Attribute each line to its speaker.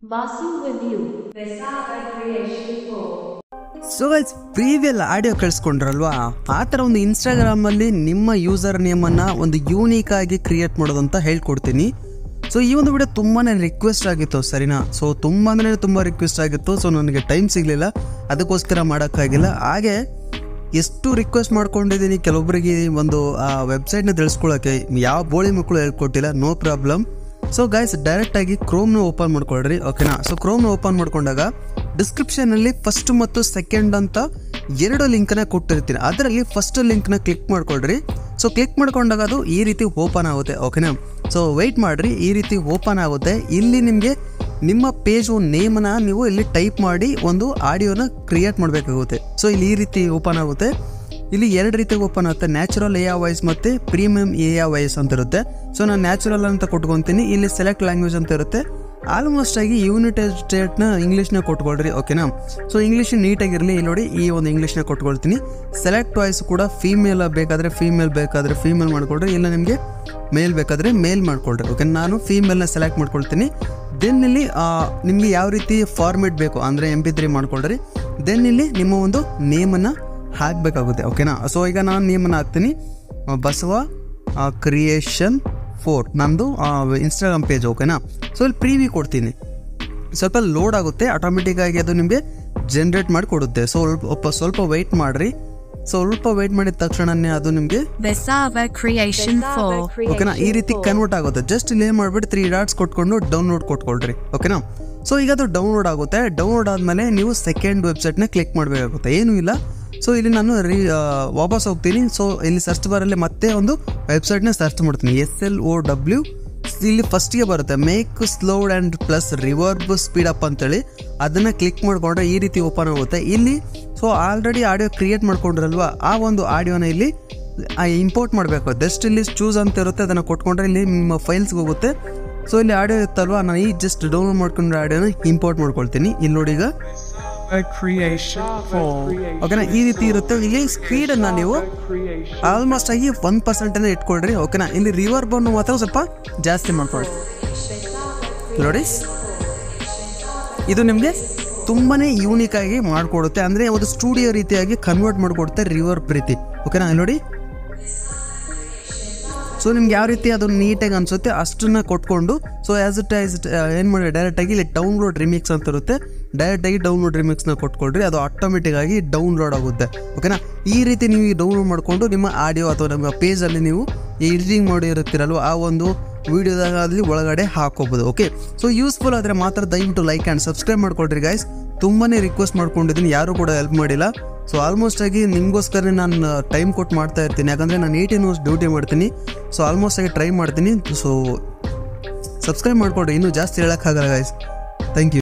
Speaker 1: Masu Review.
Speaker 2: Vesava Creation 4.
Speaker 3: So guys previous audio ಕೇಳಿಸ್ಕೊಂಡ್ರಲ್ವಾ ಆ ಥರ ಒಂದು ಇನ್ಸ್ಟಾಗ್ರಾಮಲ್ಲಿ ನಿಮ್ಮ ಯೂಸರ್ ನೇಮನ್ನು ಒಂದು ಯೂನಿಕ್ ಆಗಿ ಕ್ರಿಯೇಟ್ ಮಾಡೋದು ಅಂತ ಹೇಳ್ಕೊಡ್ತೀನಿ ಸೊ ಈ ಒಂದು ವಿಡಿಯೋ ತುಂಬಾ ರಿಕ್ವೆಸ್ಟ್ ಆಗಿತ್ತು ಸರಿನಾ ಸೊ ತುಂಬ ಅಂದರೆ ತುಂಬ ರಿಕ್ವೆಸ್ಟ್ ಆಗಿತ್ತು ಸೊ ನನಗೆ ಟೈಮ್ ಸಿಗಲಿಲ್ಲ ಅದಕ್ಕೋಸ್ಕರ ಮಾಡೋಕ್ಕಾಗಿಲ್ಲ ಹಾಗೆ ಎಷ್ಟು ರಿಕ್ವೆಸ್ಟ್ ಮಾಡ್ಕೊಂಡಿದ್ದೀನಿ ಕೆಲವೊಬ್ಬರಿಗೆ ಒಂದು ಆ ವೆಬ್ಸೈಟ್ನ ತಿಳಿಸ್ಕೊಳ್ಳೋಕ್ಕೆ ಯಾವ ಬೋಳಿ ಮಕ್ಕಳು ಹೇಳ್ಕೊಟ್ಟಿಲ್ಲ ನೋ ಪ್ರಾಬ್ಲಮ್ ಸೊ ಗೈಸ್ ಡೈರೆಕ್ಟಾಗಿ ಕ್ರೋಮ್ನ ಓಪನ್ ಮಾಡ್ಕೊಳ್ರಿ ಓಕೆನಾ ಸೊ ಕ್ರೋಮ್ನ ಓಪನ್ ಮಾಡ್ಕೊಂಡಾಗ ಡಿಸ್ಕ್ರಿಪ್ಷನಲ್ಲಿ ಫಸ್ಟ್ ಮತ್ತು ಸೆಕೆಂಡ್ ಅಂತ ಎರಡು ಲಿಂಕ್ನ ಕೊಟ್ಟಿರ್ತೀನಿ ಅದರಲ್ಲಿ ಫಸ್ಟ್ ಲಿಂಕ್ನ ಕ್ಲಿಕ್ ಮಾಡ್ಕೊಳ್ರಿ ಸೊ ಕ್ಲಿಕ್ ಮಾಡ್ಕೊಂಡಾಗ ಅದು ಈ ರೀತಿ ಓಪನ್ ಆಗುತ್ತೆ ಓಕೆನಾ ಸೊ ವೆಯ್ಟ್ ಮಾಡಿರಿ ಈ ರೀತಿ ಓಪನ್ ಆಗುತ್ತೆ ಇಲ್ಲಿ ನಿಮಗೆ ನಿಮ್ಮ ಪೇಜ್ ನೇಮನ್ನ ನೀವು ಇಲ್ಲಿ ಟೈಪ್ ಮಾಡಿ ಒಂದು ಆಡಿಯೋನ ಕ್ರಿಯೇಟ್ ಮಾಡಬೇಕಾಗುತ್ತೆ ಸೊ ಇಲ್ಲಿ ಈ ರೀತಿ ಓಪನ್ ಆಗುತ್ತೆ ಇಲ್ಲಿ ಎರಡು ರೀತಿ ಓಪನ್ ಆಗುತ್ತೆ ನ್ಯಾಚುರಲ್ ಎ ವಾಯ್ಸ್ ಮತ್ತು ಪ್ರೀಮಿಯಂ ಎ ವಾಯ್ಸ್ ಅಂತ ಇರುತ್ತೆ ಸೊ ನಾನು ನ್ಯಾಚುರಲ್ ಅಂತ ಕೊಟ್ಕೊತೀನಿ ಇಲ್ಲಿ ಸೆಲೆಕ್ಟ್ ಲ್ಯಾಂಗ್ವೇಜ್ ಅಂತ ಇರುತ್ತೆ ಆಲ್ಮೋಸ್ಟ್ ಆಗಿ ಯುನೈಟೆಡ್ ಸ್ಟೇಟ್ನ ಇಂಗ್ಲೀಷ್ನ ಕೊಟ್ಕೊಳ್ರಿ ಓಕೆನಾ ಸೊ ಇಂಗ್ಲೀಷ್ ನೀಟಾಗಿರಲಿ ಇಲ್ಲಿ ನೋಡಿ ಈ ಒಂದು ಇಂಗ್ಲೀಷ್ನ ಕೊಟ್ಕೊಳ್ತೀನಿ ಸೆಲೆಕ್ಟ್ ವಾಯ್ಸ್ ಕೂಡ ಫೀಮೇಲ್ ಬೇಕಾದರೆ ಫೀಮೇಲ್ ಬೇಕಾದರೆ ಫೀಮೇಲ್ ಮಾಡ್ಕೊಳ್ರಿ ಇಲ್ಲ ನಿಮಗೆ ಮೇಲ್ ಬೇಕಾದರೆ ಮೇಲ್ ಮಾಡ್ಕೊಳ್ರಿ ಓಕೆ ನಾನು ಫೀಮೇಲ್ನ ಸೆಲೆಕ್ಟ್ ಮಾಡ್ಕೊಳ್ತೀನಿ ದೆನ್ ಇಲ್ಲಿ ನಿಮಗೆ ಯಾವ ರೀತಿ ಫಾರ್ಮೆಟ್ ಬೇಕು ಅಂದರೆ ಎಮ್ ಪಿ ತ್ರೀ ಮಾಡ್ಕೊಳ್ರಿ ದೆನ್ ಇಲ್ಲಿ ನಿಮ್ಮ ಒಂದು ನೇಮನ್ನು ಹಾಕಬೇಕಾಗುತ್ತೆ ಓಕೆನಾ ಸೊ ಈಗ ನಾನು ನೇಮನ್ನು ಹಾಕ್ತೀನಿ ಆ, ಬಸವ ಕ್ರಿಯೇಷನ್ ಫೋರ್ ನಂದು ಇನ್ಸ್ಟಾಗ್ರಾಮ್ ಪೇಜ್ ಓಕೆನಾ ಸೊ ಇಲ್ಲಿ ಪ್ರೀವಿ ಕೊಡ್ತೀನಿ ಸ್ವಲ್ಪ ಲೋಡ್ ಆಗುತ್ತೆ ಆಟೋಮೆಟಿಕ್ಕಾಗಿ ಅದು ನಿಮಗೆ ಜನ್ರೇಟ್ ಮಾಡಿ ಕೊಡುತ್ತೆ ಸೊ ಸ್ವಲ್ಪ ಸ್ವಲ್ಪ ವೆಯ್ಟ್ ಮಾಡಿರಿ ಸ್ವಲ್ಪ ವೆಯ್ಟ್ ಮಾಡಿದ ತಕ್ಷಣನೇ ಅದು ನಿಮಗೆ
Speaker 4: Vesava Creation 4.
Speaker 3: ಓಕೆನಾ ಈ ರೀತಿ ಕನ್ವರ್ಟ್ ಆಗುತ್ತೆ ಜಸ್ಟ್ ಇಲ್ಲಿ ಏನು ಮಾಡ್ಬಿಟ್ಟು ತ್ರೀ ಡಾಟ್ಸ್ ಕೊಟ್ಕೊಂಡು ಡೌನ್ಲೋಡ್ ಕೊಟ್ಕೊಳ್ರಿ ಓಕೆನಾ ಸೊ ಈಗ ಅದು ಡೌನ್ಲೋಡ್ ಆಗುತ್ತೆ ಡೌನ್ಲೋಡ್ ಆದಮೇಲೆ ನೀವು ಸೆಕೆಂಡ್ ವೆಬ್ಸೈಟ್ನ ಕ್ಲಿಕ್ ಮಾಡಬೇಕಾಗುತ್ತೆ ಏನೂ ಇಲ್ಲ ಸೊ ಇಲ್ಲಿ ನಾನು ರೀ ಆ, ವಾಪಸ್ ಹೋಗ್ತೀನಿ ಸೊ ಇಲ್ಲಿ ಸರ್ಚ್ ಬಾರಲ್ಲಿ ಮತ್ತೆ ಒಂದು ವೆಬ್ಸೈಟ್ನ ಸರ್ಚ್ ಮಾಡ್ತೀನಿ ಎಸ್ ಎಲ್ ಓ ಡಬ್ಲ್ಯೂ ಇಲ್ಲಿ ಫಸ್ಟಿಗೆ ಬರುತ್ತೆ make slowed and plus reverb speed up ಅಂತೇಳಿ ಅದನ್ನು ಕ್ಲಿಕ್ ಮಾಡಿಕೊಂಡ್ರೆ ಈ ರೀತಿ ಓಪನ್ ಆಗುತ್ತೆ ಇಲ್ಲಿ ಸೊ ಆಲ್ರೆಡಿ ಆಡಿಯೋ ಕ್ರಿಯೇಟ್ ಮಾಡ್ಕೊಂಡ್ರಲ್ವಾ ಆ ಒಂದು ಆಡಿಯೋನ ಇಲ್ಲಿ ಇಂಪೋರ್ಟ್ ಮಾಡಬೇಕು ಜಸ್ಟ್ ಇಲ್ಲಿ ಚೂಸ್ ಅಂತ ಇರುತ್ತೆ ಅದನ್ನು ಕೊಟ್ಕೊಂಡ್ರೆ ಇಲ್ಲಿ ನಿಮ್ಮ ಫೈಲ್ಸ್ಗೆ ಹೋಗುತ್ತೆ ಸೊ ಇಲ್ಲಿ ಆಡಿಯೋ ಇತ್ತಲ್ವಾ ನಾನು ಈ ಜಸ್ಟ್ ಡೌನ್ಲೋಡ್ ಮಾಡ್ಕೊಂಡ್ರೆ ಆಡಿಯೋನ ಇಂಪೋರ್ಟ್ ಮಾಡ್ಕೊಳ್ತೀನಿ ಇಲ್ಲಿ ನೋಡಿ ಈಗ
Speaker 5: creation full.
Speaker 3: ಓಕೆನಾ ಈ ರೀತಿ ಇರುತ್ತೆ ಇಲ್ಲಿ ಸ್ಪೀಡನ್ನು ನೀವು ಆಲ್ಮೋಸ್ಟ್ ಆಗಿ ಒನ್ ಪರ್ಸೆಂಟನ್ನು ಇಟ್ಕೊಳ್ರಿ ಓಕೆನಾ ಇಲ್ಲಿ ರಿವರ್ಬನ್ನು ಮಾತ್ರ ಸ್ವಲ್ಪ ಜಾಸ್ತಿ ಮಾಡ್ಕೊಳ್ಳಿ ನೋಡಿ ಇದು ನಿಮಗೆ ತುಂಬಾ ಯೂನಿಕ್ ಆಗಿ ಮಾಡಿಕೊಡುತ್ತೆ ಅಂದರೆ ಒಂದು ಸ್ಟುಡಿಯೋ ರೀತಿಯಾಗಿ ಕನ್ವರ್ಟ್ ಮಾಡಿಕೊಡುತ್ತೆ ರಿವರ್ ಪ್ರೀತಿ ಓಕೆನಾ ಇಲ್ಲಿ ನೋಡಿ ಸೊ ನಿಮ್ಗೆ ಯಾವ ರೀತಿ ಅದು ನೀಟಾಗಿ ಅನಿಸುತ್ತೆ ಅಷ್ಟನ್ನ ಕೊಟ್ಕೊಂಡು ಸೊ ಆ್ಯಸ್ ಇಟ್ ಆಸ್ ಏನು ಮಾಡಿ ಡೈರೆಕ್ಟಾಗಿ ಇಲ್ಲಿ ಡೌನ್ಲೋಡ್ ರಿಮಿಕ್ಸ್ ಅಂತ ಇರುತ್ತೆ ಡೈರೆಕ್ಟಾಗಿ ಡೌನ್ಲೋಡ್ ರಿಮಿಕ್ಸ್ನ ಕೊಟ್ಕೊಳ್ರಿ ಅದು ಆಟೋಮೆಟಿಕ್ ಆಗಿ ಡೌನ್ಲೋಡ್ ಆಗುತ್ತೆ ಓಕೆನಾ ಈ ರೀತಿ ನೀವು ಡೌನ್ಲೋಡ್ ಮಾಡಿಕೊಂಡು ನಿಮ್ಮ ಆಡಿಯೋ ಅಥವಾ ನಿಮ್ಮ ಪೇಜಲ್ಲಿ ನೀವು ಎಡಿಟಿಂಗ್ ಮಾಡಿರುತ್ತೀರಲ್ವ ಆ ಒಂದು ವಿಡಿಯೋದಾಗ ಅಲ್ಲಿ ಒಳಗಡೆ ಹಾಕೋಬೋದು ಓಕೆ ಸೊ ಯೂಸ್ಫುಲ್ ಆದರೆ ಮಾತ್ರ ದಯವಿಟ್ಟು ಲೈಕ್ ಆ್ಯಂಡ್ ಸಬ್ಸ್ಕ್ರೈಬ್ ಮಾಡ್ಕೊಳ್ರಿ ಗಾಯ್ಸ್ ತುಂಬಾ ರಿಕ್ವೆಸ್ಟ್ ಮಾಡ್ಕೊಂಡಿದ್ದೀನಿ ಯಾರೂ ಕೂಡ ಹೆಲ್ಪ್ ಮಾಡಿಲ್ಲ ಸೊ ಆಲ್ಮೋಸ್ಟ್ ಆಗಿ ನಿಮಗೋಸ್ಕರ ನಾನು ಟೈಮ್ ಕೊಟ್ಟು ಮಾಡ್ತಾ ಇರ್ತೀನಿ ಯಾಕಂದರೆ ನಾನು ಏಯ್ಟೀನ್ ಅವರ್ಸ್ ಡ್ಯೂಟಿ ಮಾಡ್ತೀನಿ ಸೊ ಆಲ್ಮೋಸ್ಟ್ ಆಗಿ ಟ್ರೈ ಮಾಡ್ತೀನಿ ಸೊ ಸಬ್ಸ್ಕ್ರೈಬ್ ಮಾಡ್ಕೊಡ್ರಿ ಇನ್ನೂ ಜಾಸ್ತಿ ಹೇಳೋಕ್ಕಾಗಲ್ಲ ಗಾಯ್ಸ್ ಥ್ಯಾಂಕ್ ಯು